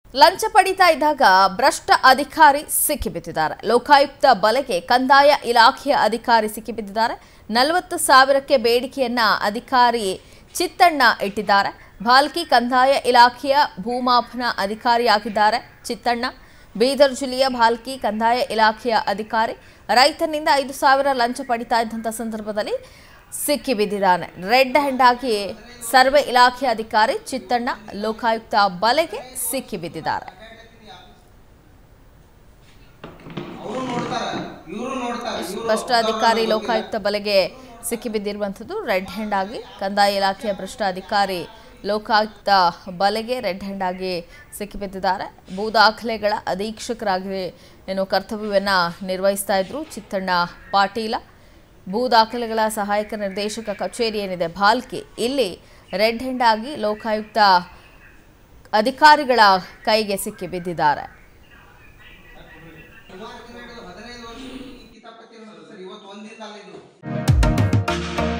ಲಂಚ ಪಡಿತಾ ಇದ್ದಾಗ ಭ್ರಷ್ಟ ಅಧಿಕಾರಿ ಸಿಕ್ಕಿಬಿದ್ದಿದ್ದಾರೆ ಲೋಕಾಯುಕ್ತ ಬಲೆಗೆ ಕಂದಾಯ ಇಲಾಖೆಯ ಅಧಿಕಾರಿ ಸಿಕ್ಕಿಬಿದ್ದಿದ್ದಾರೆ ನಲವತ್ತು ಸಾವಿರಕ್ಕೆ ಬೇಡಿಕೆಯನ್ನ ಅಧಿಕಾರಿ ಚಿತ್ತಣ್ಣ ಇಟ್ಟಿದ್ದಾರೆ ಭಾಲ್ಕಿ ಕಂದಾಯ ಇಲಾಖೆಯ ಭೂಮಾಪನ ಅಧಿಕಾರಿಯಾಗಿದ್ದಾರೆ ಚಿತ್ತಣ್ಣ ಬೀದರ್ ಜಿಲ್ಲೆಯ ಭಾಲ್ಕಿ ಕಂದಾಯ ಇಲಾಖೆಯ ಅಧಿಕಾರಿ ರೈತನಿಂದ ಐದು ಸಾವಿರ ಲಂಚ ಪಡಿತಾ ಇದ್ದಂಥ ಸಂದರ್ಭದಲ್ಲಿ ಸಿಕ್ಕಿಬಿದ್ದಿದ್ದಾನೆ ರೆಡ್ ಹ್ಯಾಂಡ್ ಆಗಿ ಸರ್ವೆ ಇಲಾಖೆ ಅಧಿಕಾರಿ ಚಿತ್ತಣ್ಣ ಲೋಕಾಯುಕ್ತ ಬಲೆಗೆ ಸಿಕ್ಕಿಬಿದ್ದಿದ್ದಾರೆ ಅವರು ನೋಡ್ತಾರ ಇವರು ನೋಡ್ತಾರ ಇವರು ಭ್ರಷ್ಟ ಅಧಿಕಾರಿ ಲೋಕಾಯುಕ್ತ ಬಲೆಗೆ ಸಿಕ್ಕಿಬಿದ್ದಿರುವಂಥದ್ದು ರೆಡ್ ಹ್ಯಾಂಡ್ ಆಗಿ ಕಂದಾಯ ಇಲಾಖೆಯ ಭ್ರಷ್ಟ ಅಧಿಕಾರಿ ಲೋಕಾಯುಕ್ತ ಬಲೆಗೆ ರೆಡ್ ಹ್ಯಾಂಡ್ ಆಗಿ ಸಿಕ್ಕಿಬಿದ್ದಿದ್ದಾರೆ ಭೂ ದಾಖಲೆಗಳ ಅಧೀಕ್ಷಕರಾಗಿ ಏನು ಕರ್ತವ್ಯವನ್ನು ನಿರ್ವಹಿಸ್ತಾ ಇದ್ರು ಚಿತ್ತಣ್ಣ ಪಾಟೀಲ ಭೂ ದಾಖಲೆಗಳ ಸಹಾಯಕ ನಿರ್ದೇಶಕ ಕಚೇರಿ ಏನಿದೆ ಭಾಲ್ಕಿ ಇಲ್ಲಿ ರೆಡ್ ಹ್ಯಾಂಡ್ ಆಗಿ ಲೋಕಾಯುಕ್ತ ಅಧಿಕಾರಿಗಳ ಕೈಗೆ ಸಿಕ್ಕಿಬಿದ್ದಿದ್ದಾರೆ ಹದಿನೈದು ವರ್ಷ ಈ ಕಿತಾಪತಿ ಸರ್ ಇವತ್ತು ಒಂದಿಂದ ಅಲ್ಲ ಇದು